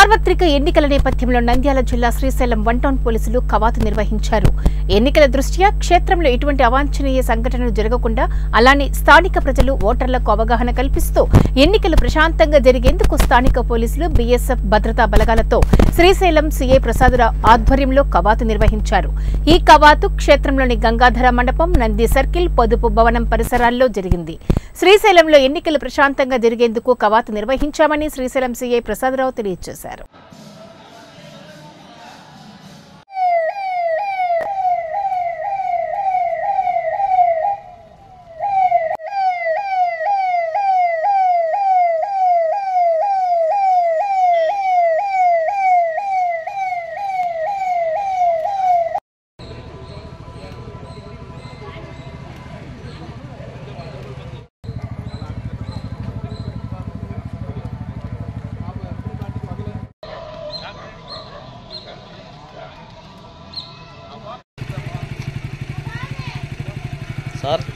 సార్వత్రిక ఎన్నికల నేపథ్యంలో నంద్యాల జిల్లా శ్రీశైలం వన్ టౌన్ పోలీసులు కవాతు నిర్వహించారు ఎన్నికల దృష్ట్యా క్షేత్రంలో ఎటువంటి అవాంఛనీయ సంఘటనలు జరగకుండా అలానే స్థానిక ప్రజలు ఓటర్లకు అవగాహన కల్పిస్తూ ఎన్నికలు ప్రశాంతంగా జరిగేందుకు స్థానిక పోలీసులు బీఎస్ఎఫ్ భద్రతా బలగాలతో శ్రీశైలం సీఐ ప్రసాదరావు ఆధ్వర్యంలో కవాతు నిర్వహించారు ఈ కవాతు క్షేత్రంలోని గంగాధర మండపం నంది సర్కిల్ పొదుపు భవనం పరిసరాల్లో జరిగింది శ్రీశైలంలో ఎన్నికలు ప్రశాంతంగా జరిగేందుకు కవాతు నిర్వహించామని శ్రీశైలం సీఐ ప్రసాదరావు తెలియజేశారు సార్